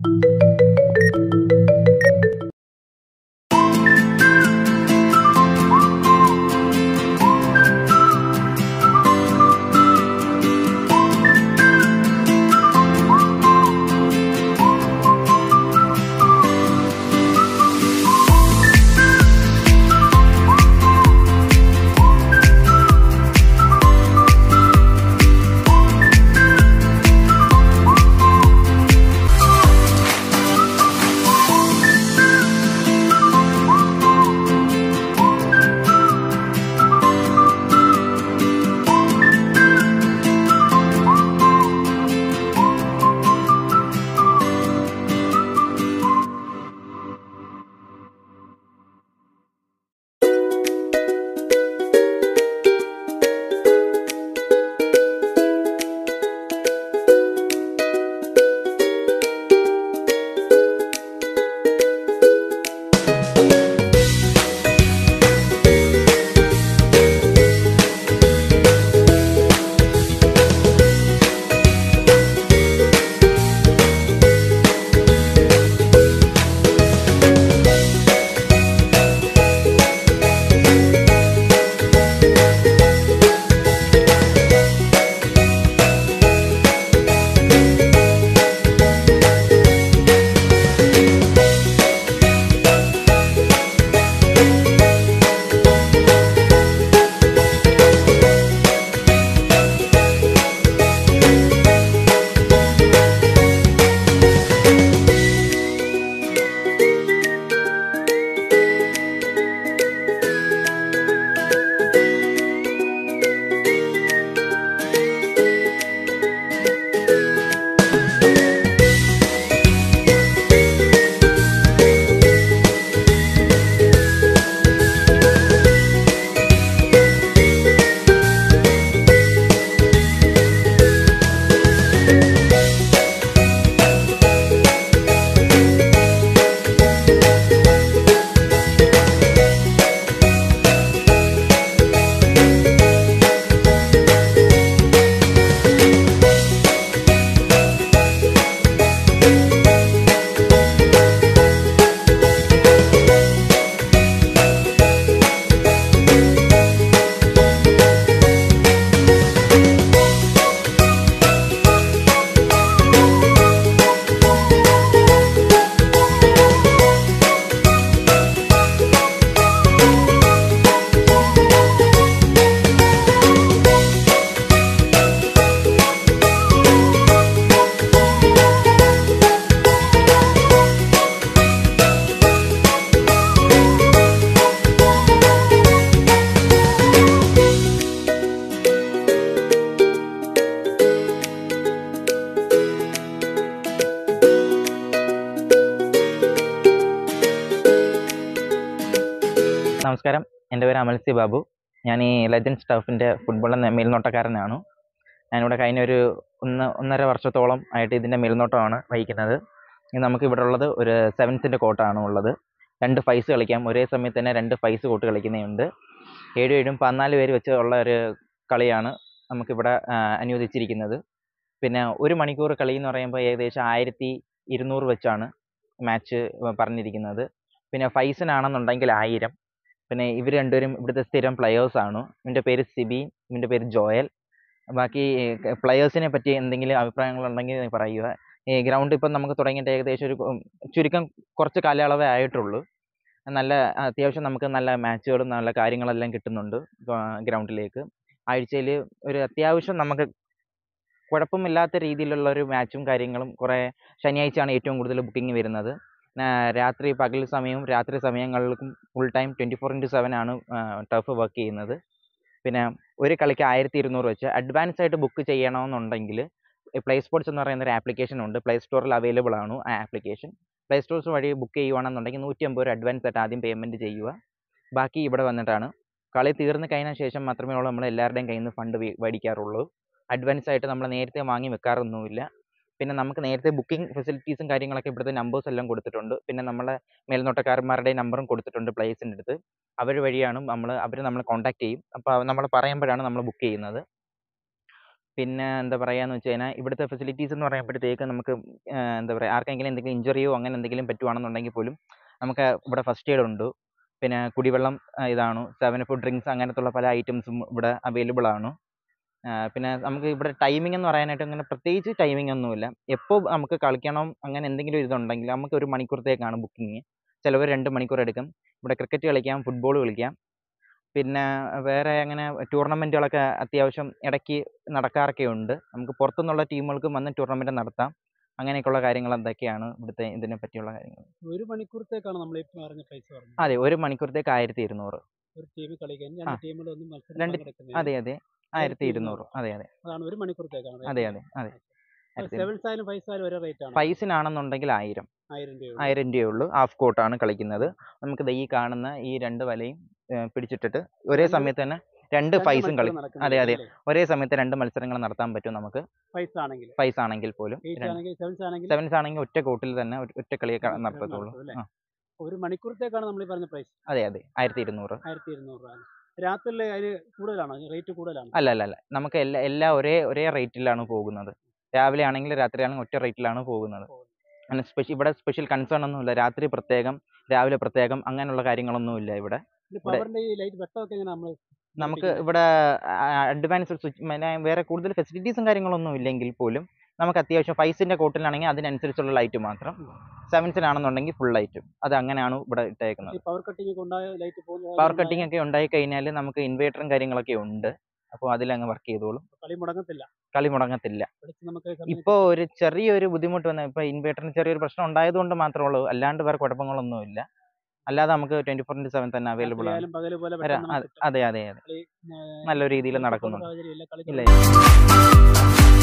നമസ്കാരം എൻ്റെ പേര് അമൽ സി ബാബു ഞാൻ ഈ ലെജൻഡ് സ്റ്റാഫിൻ്റെ ഫുട്ബോളിൻ്റെ മേൽനോട്ടക്കാരനാണ് ഞാനിവിടെ കഴിഞ്ഞ ഒരു ഒന്ന് ഒന്നര വർഷത്തോളം ആയിട്ട് ഇതിൻ്റെ മേൽനോട്ടമാണ് വഹിക്കുന്നത് ഇനി നമുക്ക് ഇവിടെ ഉള്ളത് ഒരു സെവൻസിൻ്റെ കോട്ടാണ് ഉള്ളത് രണ്ട് ഫൈസ് കളിക്കാം ഒരേ സമയത്ത് തന്നെ രണ്ട് ഫൈസ് കോട്ട് കളിക്കുന്നുണ്ട് ഏഴും ഏഴും പതിനാല് പേര് വെച്ച് ഉള്ള ഒരു കളിയാണ് നമുക്കിവിടെ ആ, അനുവദിച്ചിരിക്കുന്നത് പിന്നെ ഒരു മണിക്കൂർ കളി എന്ന് പറയുമ്പോൾ ഏകദേശം ആയിരത്തി ഇരുന്നൂറ് വെച്ചാണ് മാച്ച് പറഞ്ഞിരിക്കുന്നത് പിന്നെ ഫൈസിനാണെന്നുണ്ടെങ്കിൽ ആയിരം പിന്നെ ഇവർ രണ്ടുപേരും ഇവിടുത്തെ സ്ഥിരം പ്ലെയേഴ്സ് ആണ് ഇവൻ്റെ പേര് സിബി ഇവൻ്റെ പേര് ജോയൽ ബാക്കി പ്ലെയേഴ്സിനെ പറ്റി എന്തെങ്കിലും അഭിപ്രായങ്ങളുണ്ടെങ്കിൽ പറയുക ഈ ഗ്രൗണ്ട് ഇപ്പം നമുക്ക് തുടങ്ങിയിട്ട് ഏകദേശം ഒരു ഉം, ചുരുക്കം കുറച്ച് കാലയളവേ ആയിട്ടുള്ളൂ നല്ല അത്യാവശ്യം നമുക്ക് നല്ല മാച്ചുകളും നല്ല കാര്യങ്ങളെല്ലാം കിട്ടുന്നുണ്ട് ഗ്രൗണ്ടിലേക്ക് ആഴ്ചയിൽ ഒരു അത്യാവശ്യം നമുക്ക് കുഴപ്പമില്ലാത്ത രീതിയിലുള്ള ഒരു മാച്ചും കാര്യങ്ങളും കുറേ ശനിയാഴ്ചയാണ് ഏറ്റവും കൂടുതൽ ബുക്കിംഗ് വരുന്നത് ആ, രാത്രി പകൽ സമയവും രാത്രി സമയങ്ങളിലും full time twenty four into seven ആണ് ടർഫ് വർക്ക് ചെയ്യുന്നത് പിന്നെ ഒരു കളിക്ക് ആയിരത്തി ഇരുന്നൂറ് വെച്ച് അഡ്വാൻസ് ആയിട്ട് ബുക്ക് ചെയ്യണമെന്നുണ്ടെങ്കിൽ പ്ലേ സ്പോർട്സ് എന്ന് പറയുന്ന ഒരു ആപ്ലിക്കേഷൻ ഉണ്ട് പ്ലേ സ്റ്റോറിൽ അവൈലബിൾ ആണ് ആ ആപ്ലിക്കേഷൻ പ്ലേ സ്റ്റോർസ് വഴി ബുക്ക് ചെയ്യുവാണെന്നുണ്ടെങ്കിൽ നൂറ്റി അമ്പത് രൂപ അഡ്വാൻസ് ആയിട്ട് ആദ്യം പേയ്മെൻറ്റ് ചെയ്യുക ബാക്കി ഇവിടെ വന്നിട്ടാണ് കളി തീർന്നു കഴിഞ്ഞ ശേഷം മാത്രമേ ഉള്ളൂ നമ്മൾ എല്ലാവരുടെയും കയ്യിൽ നിന്ന് ഫണ്ട് മേടിക്കാറുള്ളൂ അഡ്വാൻസ് ആയിട്ട് നമ്മൾ നേരത്തെ വാങ്ങി വെക്കാറൊന്നുമില്ല പിന്നെ നമുക്ക് നേരത്തെ ബുക്കിംഗ് ഫെസിലിറ്റീസും കാര്യങ്ങളൊക്കെ ഇവിടുത്തെ നമ്പേഴ്സ് എല്ലാം കൊടുത്തിട്ടുണ്ട് പിന്നെ നമ്മളെ മേൽനോട്ടക്കാരന്മാരുടെ നമ്പറും കൊടുത്തിട്ടുണ്ട് പ്ലേസിൻ്റെ അടുത്ത് അവർ വഴിയാണ് നമ്മൾ അവർ നമ്മളെ കോൺടാക്ട് ചെയ്യും അപ്പോൾ നമ്മൾ പറയുമ്പോഴാണ് നമ്മൾ ബുക്ക് ചെയ്യുന്നത് പിന്നെ എന്താ പറയാന്ന് വെച്ച് കഴിഞ്ഞാൽ ഇവിടുത്തെ ഫെസിലിറ്റീസ് എന്ന് പറയുമ്പോഴത്തേക്ക് നമുക്ക് ആ, എന്താ പറയുക ആർക്കെങ്കിലും എന്തെങ്കിലും ഇഞ്ചുറിയോ അങ്ങനെ എന്തെങ്കിലും പറ്റുവാണെന്നുണ്ടെങ്കിൽ പോലും നമുക്ക് ഇവിടെ ഫസ്റ്റ് എയ്ഡ് ഉണ്ട് പിന്നെ കുടിവെള്ളം ആ, ഇതാണ് സെവൻ ഫുഡ് ഡ്രിങ്ക്സ് അങ്ങനത്തുള്ള പല ഐറ്റംസും ഇവിടെ അവൈലബിൾ ആണ് ആ, പിന്നെ നമുക്ക് ഇവിടെ ടൈമിംഗ് എന്ന് പറയാനായിട്ട് അങ്ങനെ പ്രത്യേകിച്ച് ടൈമിംഗ് ഒന്നുമില്ല എപ്പോൾ നമുക്ക് കളിക്കണം അങ്ങനെ എന്തെങ്കിലും ഇതുണ്ടെങ്കിൽ നമുക്ക് ഒരു മണിക്കൂറത്തേക്കാണ് ബുക്കിംഗ് ചിലവർ രണ്ട് മണിക്കൂർ എടുക്കും ഇവിടെ ക്രിക്കറ്റ് കളിക്കാം ഫുട്ബോൾ കളിക്കാം പിന്നെ വേറെ അങ്ങനെ ടൂർണമെൻറ്റുകളൊക്കെ അത്യാവശ്യം ഇടയ്ക്ക് നടക്കാറൊക്കെ ഉണ്ട് നമുക്ക് പുറത്തുനിന്നുള്ള ടീമുകൾക്കും വന്ന് ടൂർണമെൻറ്റ് നടത്താം അങ്ങനെയൊക്കെയുള്ള കാര്യങ്ങൾ എന്തൊക്കെയാണ് ഇവിടുത്തെ ഇതിനെ പറ്റിയുള്ള കാര്യങ്ങൾ ഒരു മണിക്കൂറത്തേക്കാണ് നമ്മൾ ഈ പറഞ്ഞ പൈസ പറഞ്ഞത് അതെ ഒരു മണിക്കൂറത്തേക്ക് ആയിരത്തി ഇരുന്നൂറ് ഒരു ടീമിൽ കളിക്കാൻ ആ. രണ്ട് ടീമിലൊന്നും മത്സരം രണ്ട് പങ്കെടുക്കുന്നതിന് അതെ അതെ ആയിരത്തി ഇരുന്നൂറ് അതെ അതെ അതാണ് ഒരു മണിക്കൂറത്തേക്കാണ് അതെ അതെ അതെ ആയിരത്തി ഇരുന്നൂറ്. സെവൻസ് ആയാലും ഫൈവ്സ് ആയാലും ഒരേ റേറ്റ് ആണ് ഫൈസിനാണെന്നുണ്ടെങ്കിൽ ആയിരം ആയിരം രൂപ ആയിരം രൂപയേ ഉള്ളൂ ഹാഫ് കോട്ടാണ് കളിക്കുന്നത് നമുക്ക് ദേ ഈ കാണുന്ന ഈ രണ്ട് വലയും ഏ, പിടിച്ചിട്ടിട്ട് ഒരേ രണ്ട് സമയത്ത് തന്നെ രണ്ട് ഫൈസും കളി അതെ, അതെ. ഒരേ സമയത്ത് രണ്ട് മത്സരങ്ങൾ നടത്താൻ പറ്റും നമുക്ക് ഫൈവ്സ് ആണെങ്കിൽ ഫൈസ് ആണെങ്കിൽ പോലും എയ്റ്റ് ആണെങ്കിൽ സെവൻസ് ആണെങ്കിൽ സെവൻസ് ആണെങ്കിൽ ഒറ്റ കോട്ടിൽ തന്നെ ഒരു- ഒറ്റ കളിയെ ക- മത്സരം നടത്തത്തുള്ളൂ നടത്തും അല്ലേ? ആ ഒരു മണിക്കൂറത്തേക്കാണ് നമ്മൾ ഈ പറഞ്ഞ പ്രൈസ് അതെ അതെ ആയിരത്തി ഇരുന്നൂറ് ആയിരത്തി ഇരുന്നൂറ് രൂപ രാത്രിയിൽ അതിന് കൂടുതലാണോ റേറ്റ് കൂടുതലാണ് അല്ല അല്ല അല്ല നമുക്ക് എല്ലാ എല്ലാം ഒരേ ഒരേ റേറ്റിലാണ് പോകുന്നത് രാവിലെ ആണെങ്കിൽ രാത്രി ആണെങ്കിൽ ഒറ്റ റേറ്റിലാണ് പോകുന്നത് അങ്ങനെ സ്പെഷ്യൽ ഇവിടെ സ്പെഷ്യൽ കൺസേൺ ഒന്നുമില്ല രാത്രി പ്രത്യേകം രാവിലെ പ്രത്യേകം അങ്ങനെയുള്ള കാര്യങ്ങളൊന്നുമില്ല ഇവിടെ ഇവിടെ- പവറിന്റെ ഈ ലൈറ്റ് വെട്ടമൊക്കെ എങ്ങനെ നമ്മൾ നമുക്ക് ഇവിടെ അഡ്വാൻസ് സ്വിച്ച് പിന്നെ വേറെ കൂടുതൽ ഫെസിലിറ്റീസും കാര്യങ്ങളൊന്നും ഇല്ലെങ്കിൽ പോലും നമുക്ക് അത്യാവശ്യം ഫൈസിന്റെ കോട്ടിലാണെങ്കിൽ അതിനനുസരിച്ചുള്ള ലൈറ്റ് മാത്രം സെവൻസിനാണെന്നുണ്ടെങ്കിൽ ഫുൾ ലൈറ്റും അത് അങ്ങനെയാണ് ഇവിടെ ഇട്ടേക്കുന്നത് ഈ പവർ കട്ടിംഗ് ഒക്കെ ഉണ്ടായ ലൈറ്റ് പോകുന്ന പവർ കട്ടിംഗ് ഒക്കെ ഉണ്ടായി കഴിഞ്ഞാൽ നമുക്ക് ഇൻവേർട്ടറും കാര്യങ്ങളൊക്കെ ഉണ്ട് അപ്പോൾ അതിലങ്ങ് വർക്ക് ചെയ്തോളും കളി മുടങ്ങത്തില്ല കളി മുടങ്ങത്തില്ല പഠിച്ച് നമുക്ക് ഇപ്പോൾ ഒരു ചെറിയൊരു ബുദ്ധിമുട്ട് വന്ന ഇപ്പോൾ ഇൻവേർട്ടറിന് ചെറിയൊരു പ്രശ്നം ഉണ്ടായതുകൊണ്ട് മാത്രമേ ഉള്ളൂ അല്ലാണ്ട് വേറെ കുഴപ്പങ്ങളൊന്നുമില്ല അല്ലാതെ നമുക്ക് ട്വന്റി ഫോർ ഇൻറ്റു സെവൻ തന്നെ അവൈലബിൾ ആണ് രാത്രിയായാലും പകല് പോലെ വരാ- പെട്ടെന്ന് അതെ നമുക്ക് അതെ അതെ അതെ കളി, ഏർ, നല്ല രീതിയിൽ നഷ്ടപ്പെടുന്ന നടക്കുന്നുണ്ട് സാഹചര്യമില്ല. കളി ഇല്ല